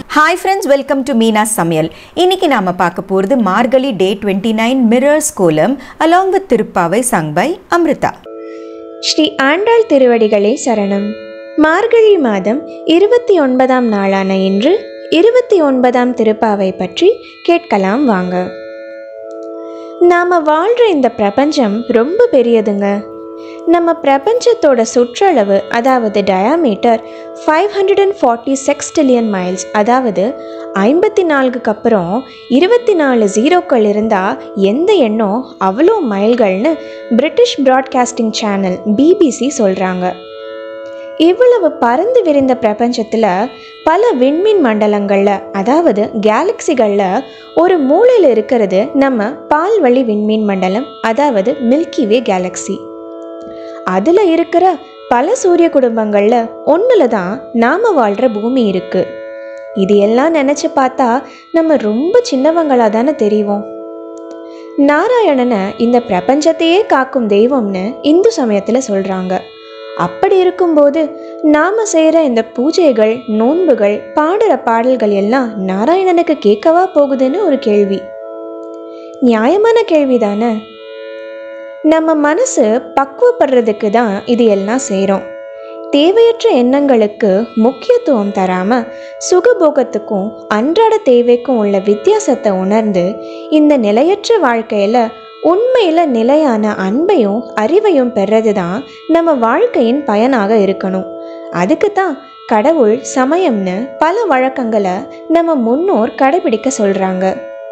hi friends welcome to Meena சமையல் இன்னைக்கு நாம பார்க்க போகிறது Margazhi day twenty nine mirrors kolam along with Thiruppavai sung by Amritha Sri Andal திருவடிகளே சரணம் மார்கழி மாதம் இருபத்தி ஒன்பதாம் நாளான இன்று இருபத்தி ஒன்பதாம் திருப்பாவை பற்றி கேட்கலாம் வாங்க நாம வாழ்ற இந்த பிரபஞ்சம் ரொம்ப பெரியதுங்க நம்ம பிரபஞ்சத்தோட சுற்றளவு அதாவது diameter five hundred and forty sextillion miles அதாவது ஐம்பத்தி நாலுக்கு அப்புறம் இருபத்தி நாலு ஜீரோக்கள் இருந்தால் எந்த எண்ணம் அவ்வளோ மைல்கள்னு பிரிட்டிஷ் ப்ராட்காஸ்டிங் சேனல் பிபிசி சொல்கிறாங்க இவ்வளவு பறந்து விரிந்த பிரபஞ்சத்தில் பல விண்மீன் மண்டலங்களில் அதாவது கேலக்சிகளில் ஒரு மூலையில் இருக்கிறது நம்ம பால்வழி விண்மீன் மண்டலம் அதாவது மில்கி வே கேலக்ஸி அதில் இருக்கிற பல சூரிய குடும்பங்களில் ஒன்றில் தான் நாம் வாழ்கிற பூமி இருக்கு இது எல்லாம் நினச்சி பார்த்தா நம்ம ரொம்ப சின்னவங்களாக தானே தெரியும் நாராயணனை இந்த பிரபஞ்சத்தையே காக்கும் தெய்வம்னு இந்து சமயத்தில் சொல்கிறாங்க அப்படி இருக்கும்போது நாம செய்கிற இந்த பூஜைகள் நோன்புகள் பாடுற பாடல்கள் எல்லாம் நாராயணனுக்கு கேட்கவா போகுதுன்னு ஒரு கேள்வி நியாயமான கேள்வி தானே நம்ம மனசு பக்குவப்படுறதுக்கு தான் இது எல்லாம் செய்கிறோம் தேவையற்ற எண்ணங்களுக்கு முக்கியத்துவம் தராம சுகபோகத்துக்கும் அன்றாட தேவைக்கும் உள்ள வித்தியாசத்தை உணர்ந்து இந்த நிலையற்ற வாழ்க்கையில உண்மையில நிலையான அன்பையும் அறிவையும் பெறது தான் நம்ம வாழ்க்கையின் பயனாக இருக்கணும் அதுக்கு தான் கடவுள் சமயம்னு பல வழக்கங்களை நம்ம முன்னோர் கடைபிடிக்க சொல்றாங்க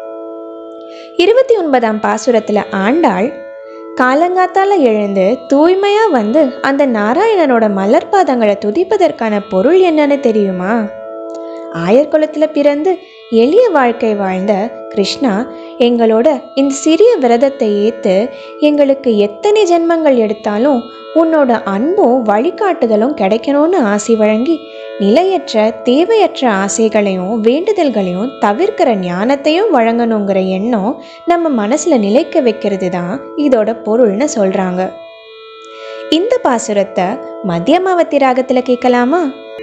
இருபத்தி ஒன்பதாம் பாசுரத்துல ஆண்டாள் காலங்காத்தால எழுந்து தூய்மையா வந்து அந்த நாராயணனோட மலர் பாதங்களை துதிப்பதற்கான பொருள் என்னன்னு தெரியுமா ஆயர்குலத்துல பிறந்து எளிய வாழ்க்கை வாழ்ந்த கிருஷ்ணா எங்களோட இந்த சிறிய விரதத்தை ஏத்து எங்களுக்கு எத்தனை ஜென்மங்கள் எடுத்தாலும் உன்னோட அன்பும் வழிகாட்டுதலும் கிடைக்கணும்னு ஆசை வழங்கி நிலையற்ற தேவையற்ற ஆசைகளையும் வேண்டுதல்களையும் தவிர்க்கிற ஞானத்தையும் வழங்கணுங்கிற எண்ணம் நம்ம மனசுல நிலைக்க வைக்கிறது தான் இதோட பொருள்னு சொல்றாங்க இந்த பாசுரத்தை மத்தியமாவத்தி ராகத்துல கேட்கலாமா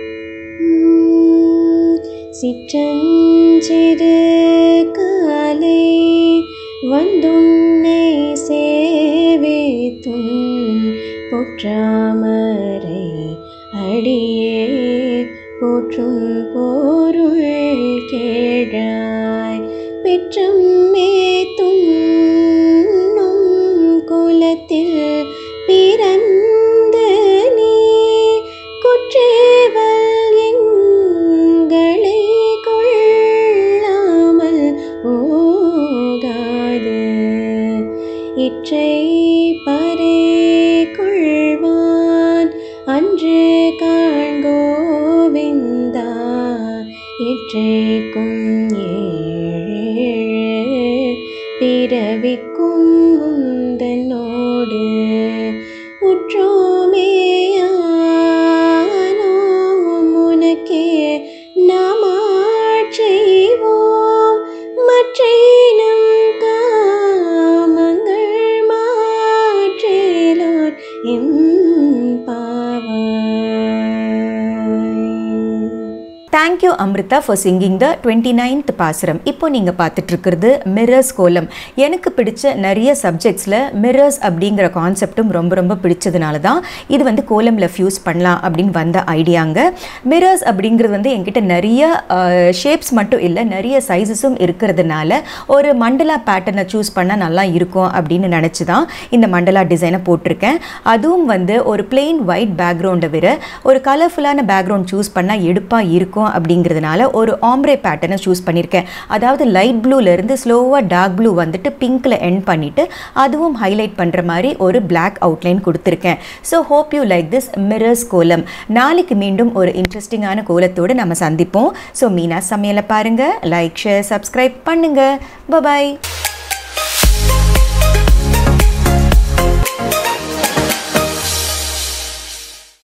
சிற்றஞ்சிறு காலை வந்துன்னை சேவித்துன் பொற்றாமரை அடியே போற்றும் பொருள் கேழாய் பெற்றம்மே துண்ணும் குலத்தில் பிறந்த நீ குற்றேவல் எங்களை கொள்ளாமல் போகாது இற்றை பறை கொள்வான் அன்று காண்கோவிந்தா இற்றைக்கும் ஏழு பிறவிக்கும் முந்தனோடு உற்றோமேயானோ உனக்கே நாம் செய்வோம் மற்றையினம் காமங்கள் மாற்றேலோர் எம்பாவாய் thank you Amritha for singing the twenty ninth pasuram இப்போ நீங்கள் பார்த்துட்டு இருக்கிறது மிரர்ஸ் கோலம் எனக்கு பிடிச்ச நிறைய சப்ஜெக்ட்ஸில் மிரர்ஸ் அப்படிங்கிற கான்செப்டும் ரொம்ப ரொம்ப பிடிச்சதுனால தான் இது வந்து கோலமில் ஃபியூஸ் பண்ணலாம் அப்படின்னு வந்த ஐடியாங்க மிரர்ஸ் அப்படிங்கிறது வந்து என்கிட்ட நிறைய ஷேப்ஸ் மட்டும் இல்லை நிறைய சைஸஸும் இருக்கிறதுனால ஒரு மண்டலா பேட்டர்னை சூஸ் பண்ணால் நல்லா இருக்கும் அப்படின்னு நினச்சி தான் இந்த மண்டலா டிசைனை போட்டிருக்கேன் அதுவும் வந்து ஒரு பிளெயின் ஒயிட் பேக்ரவுண்டை விட ஒரு கலர்ஃபுல்லான பேக்ரவுண்ட் சூஸ் பண்ணால் எடுப்பாக இருக்கும் அப்படிங்கிறதுனால ஒரு ஆம்ப்ரே பேட்டர்னை சூஸ் பண்ணியிருக்கேன் அதாவது லைட் ப்ளூலேருந்து ஸ்லோவாக டார்க் ப்ளூ வந்துட்டு பிங்க்கில் எண்ட் பண்ணிவிட்டு அதுவும் ஹைலைட் பண்ணுற மாதிரி ஒரு பிளாக் அவுட்லைன் கொடுத்துருக்கேன் so hope you like this mirrors kolam நாளைக்கு மீண்டும் ஒரு இன்ட்ரெஸ்டிங்கான கோலத்தோடு நம்ம சந்திப்போம் ஸோ மீனா சமையலை பாருங்கள் லைக் ஷேர் சப்ஸ்கிரைப் பண்ணுங்கள் பபாய்